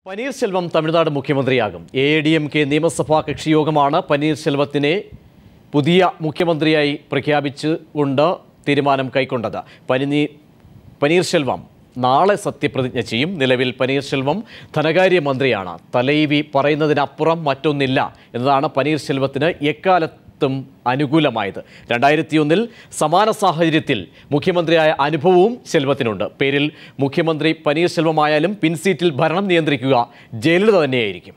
പനീർശെൽവം തമിഴ്നാട് മുഖ്യമന്ത്രിയാകും A D M K നിയമസഭാ കക്ഷിയോഗമാണ് പനീർശെൽവത്തിനെ പുതിയ മുഖ്യമന്ത്രിയായി പ്രഖ്യാപിച്ചുകൊണ്ട് തീരുമാനം കൈക്കൊണ്ടത് പനിനീ പനീർശെൽവം നാളെ സത്യപ്രതിജ്ഞ ചെയ്യും നിലവിൽ പനീർശെൽവം ധനകാര്യമന്ത്രിയാണ് തലൈവി പറയുന്നതിനപ്പുറം മറ്റൊന്നില്ല എന്നതാണ് പനീർശെൽവത്തിന് എക്കാലത്തും അനുകൂലമായത് രണ്ടായിരത്തിയൊന്നിൽ സമാന സാഹചര്യത്തിൽ മുഖ്യമന്ത്രിയായ അനുഭവവും ശെൽവത്തിനുണ്ട് പേരിൽ മുഖ്യമന്ത്രി പനീർശെൽവമായാലും പിൻസീറ്റിൽ ഭരണം നിയന്ത്രിക്കുക ജയലളിത തന്നെയായിരിക്കും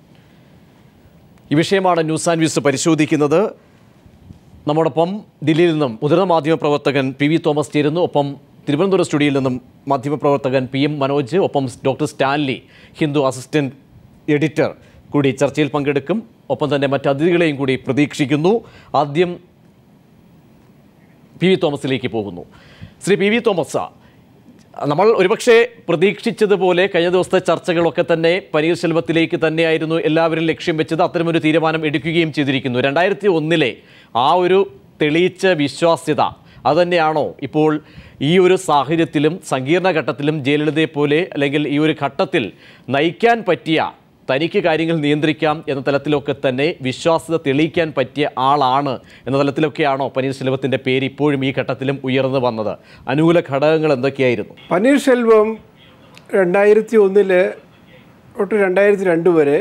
ഈ വിഷയമാണ് ന്യൂസ് ആൻഡ് വ്യൂസ് പരിശോധിക്കുന്നത് നമ്മോടൊപ്പം ദില്ലിയിൽ നിന്നും മുതിർന്ന മാധ്യമപ്രവർത്തകൻ പി വി തോമസ് ചേരുന്നു ഒപ്പം തിരുവനന്തപുരം സ്റ്റുഡിയോയിൽ നിന്നും മാധ്യമപ്രവർത്തകൻ പി എം മനോജ് ഒപ്പം doctor Stanley Hindu assistant editor കൂടി ചർച്ചയിൽ പങ്കെടുക്കും ഒപ്പം തന്നെ മറ്റ് അതിഥികളെയും കൂടി പ്രതീക്ഷിക്കുന്നു ആദ്യം പി വി തോമസിലേക്ക് പോകുന്നു ശ്രീ പി വി തോമസ് നമ്മൾ ഒരുപക്ഷെ പ്രതീക്ഷിച്ചതുപോലെ കഴിഞ്ഞ ദിവസത്തെ ചർച്ചകളൊക്കെ തന്നെ പനീർശെൽവത്തിലേക്ക് തന്നെയായിരുന്നു എല്ലാവരും ലക്ഷ്യം വെച്ചത് അത്തരമൊരു തീരുമാനം എടുക്കുകയും ചെയ്തിരിക്കുന്നു രണ്ടായിരത്തി ഒന്നിലെ ആ ഒരു തെളിയിച്ച വിശ്വാസ്യത അതുതന്നെയാണോ ഇപ്പോൾ ഈ ഒരു സാഹചര്യത്തിലും സങ്കീർണ ഘട്ടത്തിലും ജയലളിതയെ പോലെ അല്ലെങ്കിൽ ഈ ഒരു ഘട്ടത്തിൽ നയിക്കാൻ പറ്റിയ തനിക്ക് കാര്യങ്ങൾ നിയന്ത്രിക്കാം എന്ന തലത്തിലൊക്കെ തന്നെ വിശ്വാസ്യത തെളിയിക്കാൻ പറ്റിയ ആളാണ് എന്ന തലത്തിലൊക്കെയാണോ പനീർശെൽവത്തിൻ്റെ പേര് ഇപ്പോഴും ഈ ഘട്ടത്തിലും ഉയർന്നു വന്നത് അനുകൂല ഘടകങ്ങൾ എന്തൊക്കെയായിരുന്നു പനീർശെൽവം രണ്ടായിരത്തി ഒന്നില് തൊട്ട് രണ്ടായിരത്തി രണ്ട് വരെ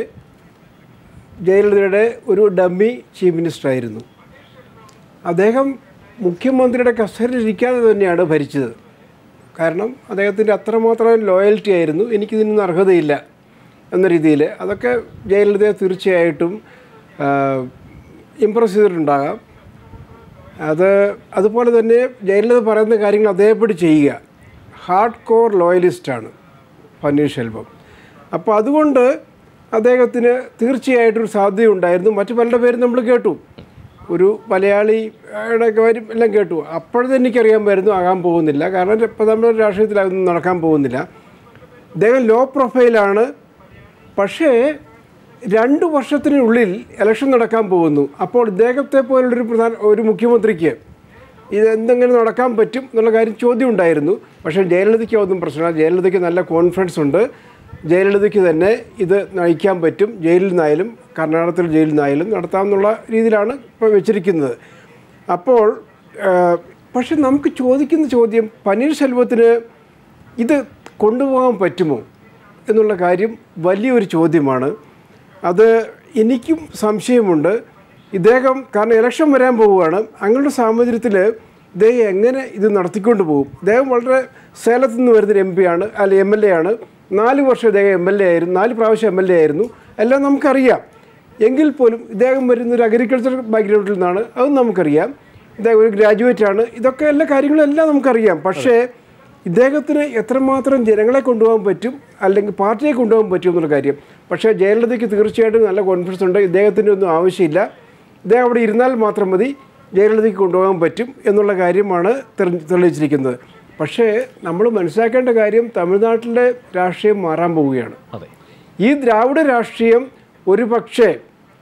ജയലളിതയുടെ ഒരു ഡമ്മി ചീഫ് മിനിസ്റ്റർ ആയിരുന്നു അദ്ദേഹം മുഖ്യമന്ത്രിയുടെ കസ്റ്റഡിയിൽ ഇരിക്കാതെ തന്നെയാണ് ഭരിച്ചത് കാരണം അദ്ദേഹത്തിൻ്റെ അത്രമാത്രം ലോയൽറ്റി ആയിരുന്നു എനിക്കിതിനൊന്നും അർഹതയില്ല എന്ന രീതിയിൽ അതൊക്കെ ജയലളിതയെ തീർച്ചയായിട്ടും ഇമ്പ്രസ് ചെയ്തിട്ടുണ്ടാകാം അത് അതുപോലെ തന്നെ ജയലളിത പറയുന്ന കാര്യങ്ങൾ അതേപടി ചെയ്യുക ഹാർഡ് കോർ ലോയലിസ്റ്റാണ് പന്നീർശെൽവം അപ്പോൾ അതുകൊണ്ട് അദ്ദേഹത്തിന് തീർച്ചയായിട്ടും ഒരു സാധ്യതയുണ്ടായിരുന്നു മറ്റു പലരുടെ പേരും നമ്മൾ കേട്ടു ഒരു മലയാളിയുടെ കാര്യം എല്ലാം കേട്ടു അപ്പോഴത്തെ എനിക്കറിയാമായിരുന്നു ആകാൻ പോകുന്നില്ല കാരണം ഇപ്പോൾ നമ്മുടെ രാഷ്ട്രീയത്തിൽ അതൊന്നും നടക്കാൻ പോകുന്നില്ല അദ്ദേഹം ലോ പ്രൊഫൈലാണ് പക്ഷേ രണ്ട് വർഷത്തിനുള്ളിൽ ഇലക്ഷൻ നടക്കാൻ പോകുന്നു അപ്പോൾ ഇദ്ദേഹത്തെ പോലുള്ളൊരു പ്രധാന ഒരു മുഖ്യമന്ത്രിക്ക് ഇത് എന്തെങ്കിലും നടക്കാൻ പറ്റും എന്നുള്ള കാര്യം ചോദ്യം ഉണ്ടായിരുന്നു പക്ഷേ ജയലളിതയ്ക്ക് ഒന്നും പ്രശ്നമില്ല ജയലളിതയ്ക്ക് നല്ല കോൺഫിഡൻസ് ഉണ്ട് ജയലളിതയ്ക്ക് തന്നെ ഇത് നയിക്കാൻ പറ്റും ജയിലിൽ നിന്നായാലും കർണാടകത്തിൽ ജയിലിൽ നിന്നായാലും നടത്താമെന്നുള്ള രീതിയിലാണ് ഇപ്പോൾ വെച്ചിരിക്കുന്നത് അപ്പോൾ ആ, പക്ഷെ നമുക്ക് ചോദിക്കുന്ന ചോദ്യം പനീർശെൽവത്തിന് ഇത് കൊണ്ടുപോകാൻ പറ്റുമോ എന്നുള്ള കാര്യം വലിയൊരു ചോദ്യമാണ് അത് എനിക്കും സംശയമുണ്ട് ഇദ്ദേഹം കാരണം ഇലക്ഷൻ വരാൻ പോവുകയാണ് അങ്ങനെയുള്ള സാഹചര്യത്തിൽ ഇദ്ദേഹം എങ്ങനെ ഇത് നടത്തിക്കൊണ്ട് പോകും ഇദ്ദേഹം വളരെ സേലത്ത് നിന്ന് വരുന്നൊരു എം പി ആണ് അല്ല എം എൽ എ ആണ് നാല് വർഷം ഇദ്ദേഹം എം എൽ എ ആയിരുന്നു നാല് പ്രാവശ്യം എം എൽ എ ആയിരുന്നു എല്ലാം നമുക്കറിയാം എങ്കിൽ പോലും ഇദ്ദേഹം വരുന്ന ഒരു അഗ്രികൾച്ചർ ബാക്ക്ഗ്രൗണ്ടിൽ നിന്നാണ് അതും നമുക്കറിയാം ഇദ്ദേഹം ഒരു ഗ്രാജുവേറ്റ് ആണ് ഇതൊക്കെ എല്ലാ കാര്യങ്ങളും എല്ലാം നമുക്കറിയാം പക്ഷേ ഇദ്ദേഹത്തിന് എത്രമാത്രം ജനങ്ങളെ കൊണ്ടുപോകാൻ പറ്റും അല്ലെങ്കിൽ പാർട്ടിയെ കൊണ്ടുപോകാൻ പറ്റും എന്നുള്ള കാര്യം പക്ഷേ ജയലളിതയ്ക്ക് തീർച്ചയായിട്ടും നല്ല കോൺഫിഡൻസ് ഉണ്ട് ഇദ്ദേഹത്തിൻ്റെ ഒന്നും ആവശ്യമില്ല ഇദ്ദേഹം അവിടെ ഇരുന്നാൽ മാത്രം മതി ജയലളിതയ്ക്ക് കൊണ്ടുപോകാൻ പറ്റും എന്നുള്ള കാര്യമാണ് തെളി- തെളിയിച്ചിരിക്കുന്നത് പക്ഷേ നമ്മൾ മനസ്സിലാക്കേണ്ട കാര്യം തമിഴ്നാട്ടിലെ രാഷ്ട്രീയം മാറാൻ പോവുകയാണ് അതെ ഈ ദ്രാവിഡ രാഷ്ട്രീയം ഒരു പക്ഷേ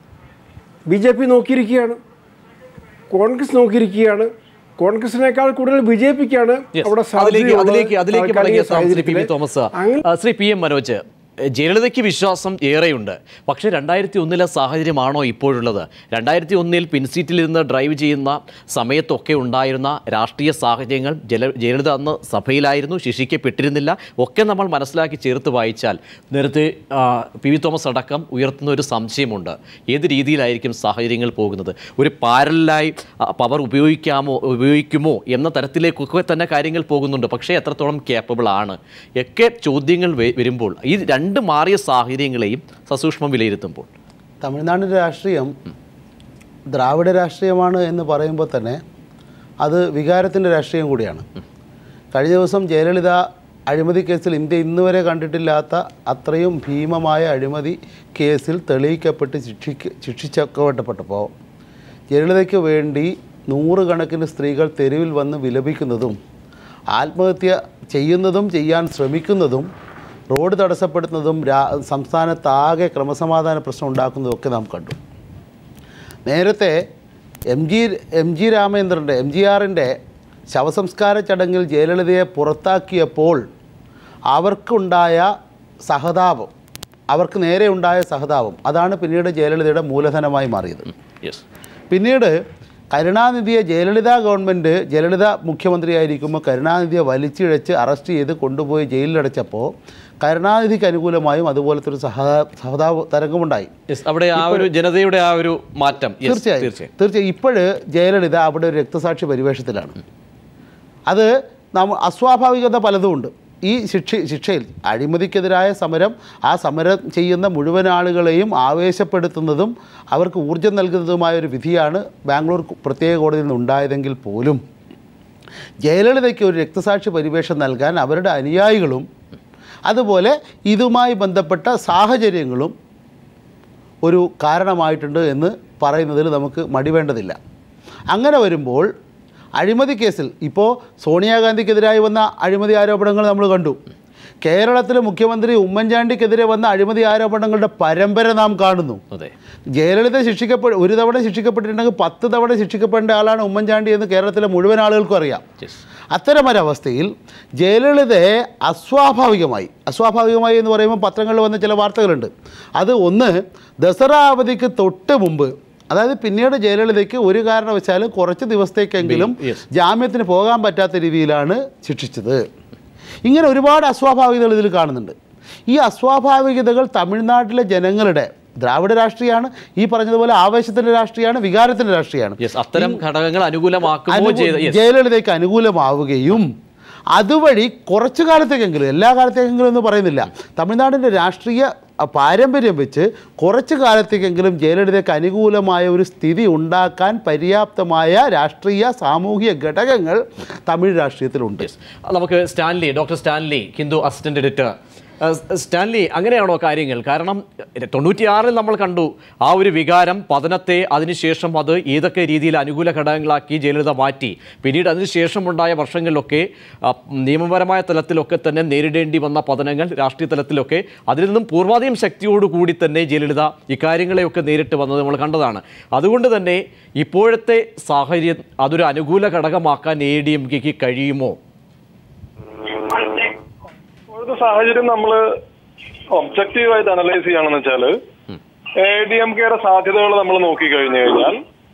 ബി ജെ പി നോക്കിയിരിക്കുകയാണ് കോൺഗ്രസ് നോക്കിയിരിക്കുകയാണ് കോൺഗ്രസിനേക്കാൾ കൂടുതൽ ബി ജെ പിക്കാണ് Yes. അവിടെ അതിലേക്ക് സാധ്യതയുള്ളത് അതിലേക്ക് അതിലേക്ക് താൽക്കാലിക മടങ്ങിയ ശ്രീ പി വി സാഹചര്യത്തില്. തോമസ് അങ്ങനെ ആ, ശ്രീ പി എം മനോജ് ജയലളിതയ്ക്ക് വിശ്വാസം ഏറെയുണ്ട് പക്ഷേ രണ്ടായിരത്തി ഒന്നിലെ സാഹചര്യമാണോ ഇപ്പോഴുള്ളത് രണ്ടായിരത്തി ഒന്നിൽ പിൻസീറ്റിലിരുന്ന് ഡ്രൈവ് ചെയ്യുന്ന സമയത്തൊക്കെ ഉണ്ടായിരുന്ന രാഷ്ട്രീയ സാഹചര്യങ്ങൾ ജല ജയലളിത അന്ന് സഭയിലായിരുന്നു ശിക്ഷിക്കപ്പെട്ടിരുന്നില്ല ഒക്കെ നമ്മൾ മനസ്സിലാക്കി ചേർത്ത് വായിച്ചാൽ നേരത്തെ ആ, പി വി തോമസ് അടക്കം ഉയർത്തുന്ന ഒരു സംശയമുണ്ട് ഏത് രീതിയിലായിരിക്കും സാഹചര്യങ്ങൾ പോകുന്നത് ഒരു പാരലായി പവർ ഉപയോഗിക്കാമോ ഉപയോഗിക്കുമോ എന്ന തരത്തിലേക്കൊക്കെ തന്നെ കാര്യങ്ങൾ പോകുന്നുണ്ട് പക്ഷേ എത്രത്തോളം കേപ്പബിൾ ആണ് ഒക്കെ ചോദ്യങ്ങൾ വെ- വരുമ്പോൾ ഈ രണ്ട് മാറിയ സാഹചര്യങ്ങളെയും സസൂക്ഷ്മം വിലയിരുത്തുമ്പോൾ തമിഴ്നാടിൻ്റെ രാഷ്ട്രീയം ദ്രാവിഡ രാഷ്ട്രീയമാണ് എന്ന് പറയുമ്പോൾ തന്നെ അത് വികാരത്തിൻ്റെ രാഷ്ട്രീയം കൂടിയാണ് കഴിഞ്ഞ ദിവസം ജയലളിത അഴിമതി കേസിൽ ഇന്ത്യ ഇന്നുവരെ കണ്ടിട്ടില്ലാത്ത അത്രയും ഭീമമായ അഴിമതി കേസിൽ തെളിയിക്കപ്പെട്ട് ശിക്ഷിക്ക ശിക്ഷിച്ചപ്പെട്ടപ്പോൾ ജയലളിതയ്ക്ക് വേണ്ടി നൂറുകണക്കിന് സ്ത്രീകൾ തെരുവിൽ വന്ന് വിലപിക്കുന്നതും ആത്മഹത്യ ചെയ്യുന്നതും ചെയ്യാൻ ശ്രമിക്കുന്നതും റോഡ് തടസ്സപ്പെടുത്തുന്നതും രാ സംസ്ഥാനത്താകെ ക്രമസമാധാന പ്രശ്നം ഉണ്ടാക്കുന്നതും ഒക്കെ നാം കണ്ടു നേരത്തെ എം ജി എം ജി രാമേന്ദ്രൻ്റെ എം ജി ആറിൻ്റെ ശവസംസ്കാര ചടങ്ങിൽ ജയലളിതയെ പുറത്താക്കിയപ്പോൾ അവർക്കുണ്ടായ സഹതാപം അവർക്ക് നേരെ ഉണ്ടായ സഹതാപം അതാണ് പിന്നീട് ജയലളിതയുടെ മൂലധനമായി മാറിയത് യെസ് പിന്നീട് കരുണാനിധിയെ ജയലളിത ഗവൺമെൻറ് ജയലളിത മുഖ്യമന്ത്രിയായിരിക്കുമ്പോൾ കരുണാനിധിയെ വലിച്ചിഴച്ച് അറസ്റ്റ് ചെയ്ത് കൊണ്ടുപോയി ജയിലിലടച്ചപ്പോൾ കരുണാനിധിക്ക് അനുകൂലമായും അതുപോലത്തെ ഒരു സഹ സഹതാപ തരംഗമുണ്ടായി യെസ് അവിടെ ആ ഒരു ജനതയുടെ ആ ഒരു മാറ്റം Yes, തീർച്ചയായും തീർച്ചയായും തീർച്ചയായും ഇപ്പോഴ് ജയലളിത അവിടെ ഒരു രക്തസാക്ഷി പരിവേഷത്തിലാണ് അത് നമ്മ അസ്വാഭാവികത പലതുമുണ്ട് ഈ ശിക്ഷ ശിക്ഷയിൽ അഴിമതിക്കെതിരായ സമരം ആ സമരം ചെയ്യുന്ന മുഴുവൻ ആളുകളെയും ആവേശപ്പെടുത്തുന്നതും അവർക്ക് ഊർജം നൽകുന്നതുമായ ഒരു വിധിയാണ് ബാംഗ്ലൂർ പ്രത്യേക കോടതിയിൽ നിന്ന് ഉണ്ടായതെങ്കിൽ പോലും ജയലളിതയ്ക്ക് ഒരു രക്തസാക്ഷി പരിവേഷം നൽകാൻ അവരുടെ അനുയായികളും അതുപോലെ ഇതുമായി ബന്ധപ്പെട്ട സാഹചര്യങ്ങളും ഒരു കാരണമായിട്ടുണ്ട് എന്ന് പറയുന്നതിൽ നമുക്ക് മടിവേണ്ടതില്ല അങ്ങനെ വരുമ്പോൾ അഴിമതി കേസിൽ ഇപ്പോൾ സോണിയാഗാന്ധിക്കെതിരായി വന്ന അഴിമതി ആരോപണങ്ങൾ നമ്മൾ കണ്ടു കേരളത്തിലെ മുഖ്യമന്ത്രി ഉമ്മൻചാണ്ടിക്കെതിരെ വന്ന അഴിമതി ആരോപണങ്ങളുടെ പരമ്പര നാം കാണുന്നു അതെ ജയലളിത ശിക്ഷിക്കപ്പെ ഒരു തവണ ശിക്ഷിക്കപ്പെട്ടിട്ടുണ്ടെങ്കിൽ പത്ത് തവണ ശിക്ഷിക്കപ്പെടേണ്ട ആളാണ് ഉമ്മൻചാണ്ടി എന്ന് കേരളത്തിലെ മുഴുവൻ ആളുകൾക്കും അറിയാം യെസ് അത്തരമൊരവസ്ഥയിൽ ജയലളിതയെ അസ്വാഭാവികമായി അസ്വാഭാവികമായി എന്ന് പറയുമ്പോൾ പത്രങ്ങളിൽ വന്ന ചില വാർത്തകളുണ്ട് അത് ഒന്ന് ദസറ അവധിക്ക് തൊട്ട് മുമ്പ് അതായത് പിന്നീട് ജയലളിതയ്ക്ക് ഒരു കാരണവശാലും കുറച്ച് ദിവസത്തേക്കെങ്കിലും Yes. ജാമ്യത്തിന് പോകാൻ പറ്റാത്ത രീതിയിലാണ് ശിക്ഷിച്ചത് ഇങ്ങനെ ഒരുപാട് അസ്വാഭാവികതകൾ ഇതിൽ കാണുന്നുണ്ട് ഈ അസ്വാഭാവികതകൾ തമിഴ്നാട്ടിലെ ജനങ്ങളുടെ ദ്രാവിഡ രാഷ്ട്രീയമാണ് ഈ പറഞ്ഞതുപോലെ ആവേശത്തിൻ്റെ രാഷ്ട്രീയമാണ് വികാരത്തിൻ്റെ രാഷ്ട്രീയമാണ് യെസ് അത്തരം ഘടകങ്ങൾ അനുകൂലമാക്കുമോ അനുകൂ- ചെയ്ത yes. ജയലളിതയ്ക്ക് അനുകൂലമാവുകയും അതുവഴി കുറച്ചു കാലത്തേക്കെങ്കിലും എല്ലാ കാലത്തേക്കെങ്കിലും എന്ന് പറയുന്നില്ല തമിഴ്നാടിൻ്റെ രാഷ്ട്രീയ അ, പാരമ്പര്യം വെച്ച് കുറച്ചു കാലത്തേക്കെങ്കിലും ജയലളിതയ്ക്ക് അനുകൂലമായ ഒരു സ്ഥിതി ഉണ്ടാക്കാൻ പര്യാപ്തമായ രാഷ്ട്രീയ സാമൂഹിക ഘടകങ്ങൾ തമിഴ് രാഷ്ട്രീയത്തിലുണ്ട് Yes. നമുക്ക് Stanley doctor Stanley Hindu assistant editor അഹ് സ്റ്റാൻലി അങ്ങനെയാണോ കാര്യങ്ങൾ കാരണം തൊണ്ണൂറ്റിയാറിൽ നമ്മൾ കണ്ടു ആ ഒരു വികാരം പതനത്തെ അതിനുശേഷം അത് ഏതൊക്കെ രീതിയിൽ അനുകൂല ഘടകങ്ങളാക്കി ജയലളിത മാറ്റി പിന്നീട് അതിനുശേഷമുണ്ടായ വർഷങ്ങളിലൊക്കെ ആ, നിയമപരമായ തലത്തിലൊക്കെ തന്നെ നേരിടേണ്ടി വന്ന പതനങ്ങൾ രാഷ്ട്രീയ തലത്തിലൊക്കെ അതിൽ നിന്നും പൂർവാധികം ശക്തിയോടുകൂടി തന്നെ ജയലളിത ഇക്കാര്യങ്ങളെയൊക്കെ നേരിട്ട് വന്നത് നമ്മൾ കണ്ടതാണ് അതുകൊണ്ട് തന്നെ ഇപ്പോഴത്തെ സാഹചര്യം അതൊരു അനുകൂല ഘടകമാക്കാൻ എ ഡി എം കെക്ക് കഴിയുമോ ഇപ്പോഴത്തെ സാഹചര്യം നമ്മൾ ഒബ്ജക്റ്റീവായിട്ട് അനലൈസ് ചെയ്യുകയാണെന്ന് വെച്ചാല് എ ഡി എം കെയുടെ സാധ്യതകൾ നമ്മൾ നോക്കി കഴിഞ്ഞു കഴിഞ്ഞാൽ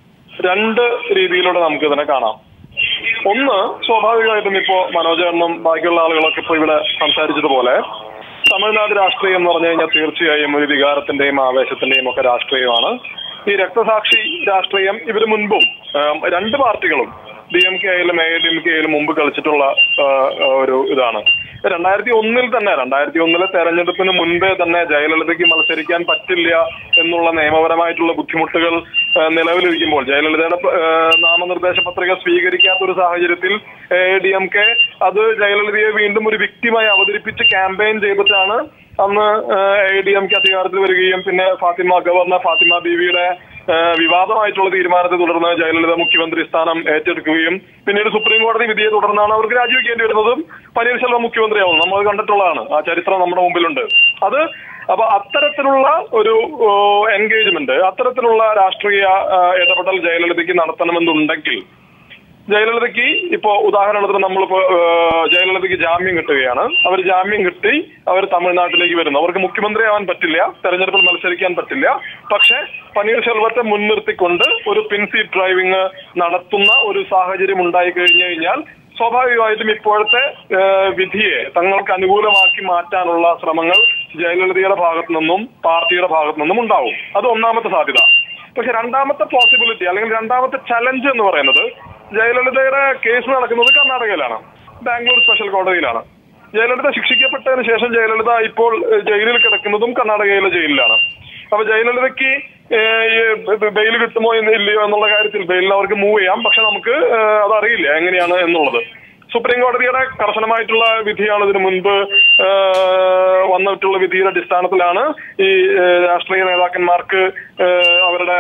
രണ്ട് രീതിയിലൂടെ നമുക്ക് ഇതിനെ കാണാം ഒന്ന് സ്വാഭാവികമായിട്ടും ഇപ്പോ മനോജേട്ടനും ബാക്കിയുള്ള ആളുകളൊക്കെ ഇപ്പൊ ഇവിടെ സംസാരിച്ചതുപോലെ തമിഴ്നാട് രാഷ്ട്രീയം എന്ന് പറഞ്ഞു കഴിഞ്ഞാൽ തീർച്ചയായും ഒരു വികാരത്തിന്റെയും ആവേശത്തിന്റെയും ഒക്കെ രാഷ്ട്രീയമാണ് ഈ രക്തസാക്ഷി രാഷ്ട്രീയം ഇവര് മുൻപും ആം, രണ്ട് പാർട്ടികളും ഡി എം കെ ആയാലും എ ഡി എം കെ ആയാലും മുമ്പ് കളിച്ചിട്ടുള്ള ആ, ഒരു ഇതാണ് രണ്ടായിരത്തി ഒന്നിൽ തന്നെ രണ്ടായിരത്തി ഒന്നിലെ തെരഞ്ഞെടുപ്പിന് മുൻപേ തന്നെ ജയലളിതയ്ക്ക് മത്സരിക്കാൻ പറ്റില്ല എന്നുള്ള നിയമപരമായിട്ടുള്ള ബുദ്ധിമുട്ടുകൾ ആ, നിലവിലിരിക്കുമ്പോൾ ജയലളിതയുടെ ആ, നാമനിർദ്ദേശ പത്രിക സ്വീകരിക്കാത്ത ഒരു സാഹചര്യത്തിൽ എ ഡി എം കെ അത് ജയലളിതയെ വീണ്ടും ഒരു വ്യക്തിമായി അവതരിപ്പിച്ച് ക്യാമ്പയിൻ ചെയ്തിട്ടാണ് അന്ന് എ ഡി എം കെ അധികാരത്തിൽ വരികയും പിന്നെ ഫാത്തിമ ഗവർണർ ഫാത്തിമ ബീവിയുടെ ആ, വിവാദമായിട്ടുള്ള തീരുമാനത്തെ തുടർന്ന് ജയലളിത മുഖ്യമന്ത്രി സ്ഥാനം ഏറ്റെടുക്കുകയും പിന്നീട് സുപ്രീം കോടതി വിധിയെ തുടർന്നാണ് അവർക്ക് രാജിവെക്കേണ്ടി വരുന്നതും പനീർശെൽവം മുഖ്യമന്ത്രിയാവും നമ്മൾ അത് കണ്ടിട്ടുള്ളതാണ് ആ ചരിത്രം നമ്മുടെ മുമ്പിലുണ്ട് അത് അപ്പൊ അത്തരത്തിലുള്ള ഒരു എൻഗേജ്മെന്റ് അത്തരത്തിലുള്ള രാഷ്ട്രീയ ആ, ഇടപെടൽ ജയലളിതയ്ക്ക് നടത്തണമെന്നുണ്ടെങ്കിൽ ജയലളിതയ്ക്ക് ഇപ്പോ ഉദാഹരണത്തിന് നമ്മളിപ്പോ ഏഹ്, ജയലളിതയ്ക്ക് ജാമ്യം കിട്ടുകയാണ് അവർ ജാമ്യം കിട്ടി അവർ തമിഴ്നാട്ടിലേക്ക് വരുന്നു അവർക്ക് മുഖ്യമന്ത്രിയാവാൻ പറ്റില്ല തെരഞ്ഞെടുപ്പിൽ മത്സരിക്കാൻ പറ്റില്ല പക്ഷെ പനീർശെൽവത്തെ മുൻനിർത്തിക്കൊണ്ട് ഒരു പിൻസീറ്റ് ഡ്രൈവിംഗ് നടത്തുന്ന ഒരു സാഹചര്യം ഉണ്ടായി കഴിഞ്ഞു കഴിഞ്ഞാൽ സ്വാഭാവികമായിട്ടും ഇപ്പോഴത്തെ ഏഹ്, വിധിയെ തങ്ങൾക്ക് അനുകൂലമാക്കി മാറ്റാനുള്ള ശ്രമങ്ങൾ ജയലളിതയുടെ ഭാഗത്തു നിന്നും പാർട്ടിയുടെ ഭാഗത്തു നിന്നും ഉണ്ടാവും അത് ഒന്നാമത്തെ സാധ്യത പക്ഷെ രണ്ടാമത്തെ പോസിബിലിറ്റി അല്ലെങ്കിൽ രണ്ടാമത്തെ ചലഞ്ച് എന്ന് പറയുന്നത് ജയലളിതയുടെ കേസ് നടക്കുന്നത് കർണാടകയിലാണ് ബാംഗ്ലൂർ സ്പെഷ്യൽ കോടതിയിലാണ് ജയലളിത ശിക്ഷിക്കപ്പെട്ടതിന് ശേഷം ജയലളിത ഇപ്പോൾ ഏഹ്, ജയിലിൽ കിടക്കുന്നതും കർണാടകയിലെ ജയിലിലാണ് അപ്പൊ ജയലളിതയ്ക്ക് ഏഹ്, ഈ ബെയിൽ കിട്ടുമോ എന്ന് ഇല്ലയോ എന്നുള്ള കാര്യത്തിൽ ബെയിലിൽ അവർക്ക് മൂവ് ചെയ്യാം പക്ഷെ നമുക്ക് ഏഹ്, അതറിയില്ല എങ്ങനെയാണ് എന്നുള്ളത് സുപ്രീം കോടതിയുടെ കർശനമായിട്ടുള്ള വിധിയാണ് ഇതിനു മുൻപ് ഏഹ്, വന്നിട്ടുള്ള വിധിയുടെ അടിസ്ഥാനത്തിലാണ് ഈ ഏഹ്, രാഷ്ട്രീയ നേതാക്കന്മാർക്ക് ഏഹ്, അവരുടെ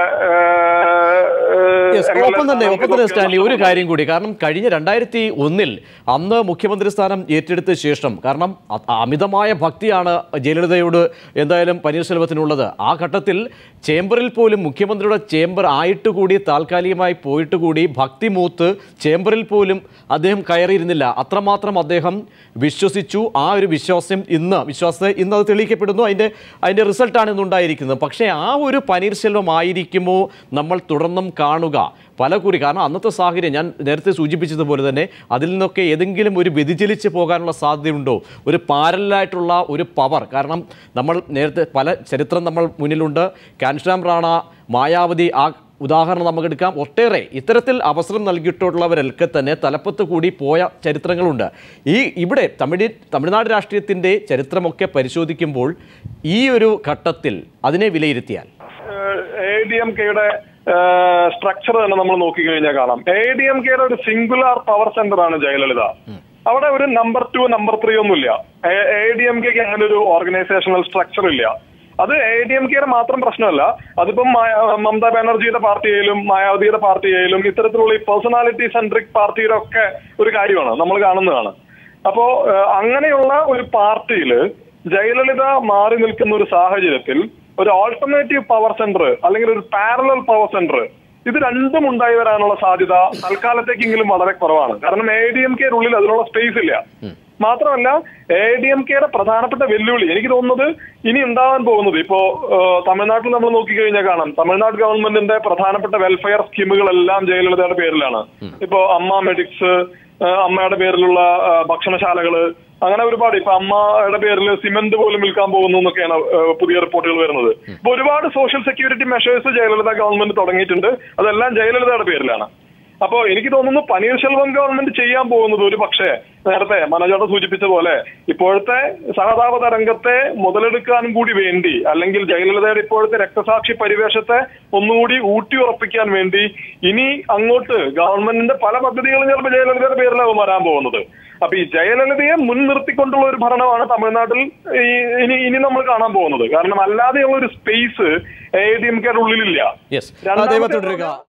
Yes, ഒപ്പം തന്നെ ഒപ്പം തന്നെ സ്റ്റാൻലി ഒരു കാര്യം കൂടി കാരണം കഴിഞ്ഞ രണ്ടായിരത്തി ഒന്നിൽ അന്ന് മുഖ്യമന്ത്രി സ്ഥാനം ഏറ്റെടുത്ത ശേഷം കാരണം അ- അമിതമായ ഭക്തിയാണ് ജയലളിതയോട് എന്തായാലും പനീർശെൽവത്തിനുള്ളത് ആ ഘട്ടത്തിൽ ചേംബറിൽ പോലും മുഖ്യമന്ത്രിയുടെ ചേംബർ ആയിട്ട് കൂടി താൽക്കാലികമായി പോയിട്ട് കൂടി ഭക്തി മൂത്ത് ചേംബറിൽ പോലും അദ്ദേഹം കയറിയിരുന്നില്ല അത്രമാത്രം അദ്ദേഹം വിശ്വസിച്ചു ആ ഒരു വിശ്വാസം ഇന്ന് വിശ്വാസത്തെ ഇന്ന് അത് തെളിയിക്കപ്പെടുന്നു അതിൻ്റെ അതിൻ്റെ റിസൾട്ടാണ് ഇന്നുണ്ടായിരിക്കുന്നത് പക്ഷേ ആ ഒരു പനീർശെൽവം ആയിരിക്കുമോ നമ്മൾ തുടർന്നും കാണുക പല കുറി കാരണം അന്നത്തെ സാഹചര്യം ഞാൻ നേരത്തെ സൂചിപ്പിച്ചതുപോലെ തന്നെ അതിൽ നിന്നൊക്കെ ഏതെങ്കിലും ഒരു വ്യതിചലിച്ച് പോകാനുള്ള സാധ്യതയുണ്ടോ ഒരു പാരലായിട്ടുള്ള ഒരു പവർ കാരണം നമ്മൾ നേരത്തെ പല ചരിത്രം നമ്മൾ മുന്നിലുണ്ട് കാൻഷ്രാം റാണ മായാവതി ആ ഉദാഹരണം നമുക്കെടുക്കാം ഒട്ടേറെ ഇത്തരത്തിൽ അവസരം നൽകിയിട്ടുള്ളവരൊക്കെ തന്നെ തലപ്പത്ത് കൂടി പോയ ചരിത്രങ്ങളുണ്ട് ഈ ഇവിടെ തമിഴ് തമിഴ്നാട് രാഷ്ട്രീയത്തിൻ്റെ ചരിത്രമൊക്കെ പരിശോധിക്കുമ്പോൾ ഈ ഒരു ഘട്ടത്തിൽ അതിനെ വിലയിരുത്തിയാൽ എ ഡി എം കെയുടെ സ്ട്രക്ചർ തന്നെ നമ്മൾ നോക്കിക്കഴിഞ്ഞാൽ കാണാം എ ഡി എം കെയുടെ ഒരു സിംഗുലാർ പവർ സെന്റർ ആണ് ജയലളിത അവിടെ ഒരു നമ്പർ ടു നമ്പർ ത്രീ ഒന്നുമില്ല എ ഡി എം കെക്ക് അങ്ങനെ ഒരു ഓർഗനൈസേഷണൽ സ്ട്രക്ചർ ഇല്ല അത് എ ഡി എം കെയുടെ മാത്രം പ്രശ്നമല്ല അതിപ്പം മായ- മമതാ ബാനർജിയുടെ പാർട്ടിയിലും മായാവതിയുടെ പാർട്ടിയിലും ഇത്തരത്തിലുള്ള ഈ പേഴ്സണാലിറ്റി സെൻട്രിക് പാർട്ടിയുടെ ഒക്കെ ഒരു കാര്യമാണ് നമ്മൾ കാണുന്നതാണ് അപ്പോ ഏഹ്, അങ്ങനെയുള്ള ഒരു പാർട്ടിയിൽ ജയലളിത മാറി നിൽക്കുന്ന ഒരു സാഹചര്യത്തിൽ ഒരു ഓൾട്ടർനേറ്റീവ് പവർ സെന്റർ അല്ലെങ്കിൽ ഒരു പാരലൽ പവർ സെന്റർ ഇത് രണ്ടും ഉണ്ടായി വരാനുള്ള സാധ്യത തൽക്കാലത്തേക്കെങ്കിലും വളരെ കുറവാണ് കാരണം എ ഡി എം കെയുടെ ഉള്ളിൽ അതിനുള്ള സ്പേസ് ഇല്ല മാത്രമല്ല എ ഡി എം കെയുടെ പ്രധാനപ്പെട്ട വെല്ലുവിളി എനിക്ക് തോന്നുന്നത് ഇനി ഉണ്ടാവാൻ പോകുന്നത് ഇപ്പോ ഏഹ്, തമിഴ്നാട്ടിൽ നമ്മൾ നോക്കിക്കഴിഞ്ഞാൽ കാണാം തമിഴ്നാട് ഗവൺമെന്റിന്റെ പ്രധാനപ്പെട്ട വെൽഫെയർ സ്കീമുകളെല്ലാം ജയലളിതയുടെ പേരിലാണ് ഇപ്പോ അമ്മ മെഡിക്സ് ഏഹ്, അമ്മയുടെ പേരിലുള്ള ഏഹ്, ഭക്ഷണശാലകള് അങ്ങനെ ഒരുപാട് ഇപ്പൊ അമ്മയുടെ പേരിൽ സിമന്റ് പോലും വിൽക്കാൻ പോകുന്നു എന്നൊക്കെയാണ് ഏഹ്, പുതിയ റിപ്പോർട്ടുകൾ വരുന്നത് ഇപ്പൊ ഒരുപാട് social security measures Jayalalithaa government തുടങ്ങിയിട്ടുണ്ട് അതെല്ലാം ജയലളിതയുടെ പേരിലാണ് അപ്പോ എനിക്ക് തോന്നുന്നു പനീർശെൽവം ഗവൺമെന്റ് ചെയ്യാൻ പോകുന്നത് ഒരു പക്ഷേ നേരത്തെ മനോജോടെ സൂചിപ്പിച്ച പോലെ ഇപ്പോഴത്തെ സഹതാപ രംഗത്തെ മുതലെടുക്കാനും കൂടി വേണ്ടി അല്ലെങ്കിൽ ജയലളിതയുടെ ഇപ്പോഴത്തെ രക്തസാക്ഷി പരിവേഷത്തെ ഒന്നുകൂടി ഊട്ടി ഉറപ്പിക്കാൻ വേണ്ടി ഇനി അങ്ങോട്ട് ഗവൺമെന്റിന്റെ പല പദ്ധതികളും ചിലപ്പോൾ ജയലളിതയുടെ പേരിലാവും വരാൻ പോകുന്നത് അപ്പൊ ഈ ജയലളിതയെ മുൻനിർത്തിക്കൊണ്ടുള്ള ഒരു ഭരണമാണ് തമിഴ്നാട്ടിൽ ഈ ഇനി ഇനി നമ്മൾ കാണാൻ പോകുന്നത് കാരണം അല്ലാതെയുള്ള ഒരു സ്പേസ് എ ഡി എം കെയുടെ ഉള്ളിലില്ല യെസ് രണ്ടാമത്തെ ദൈവം തുടരുക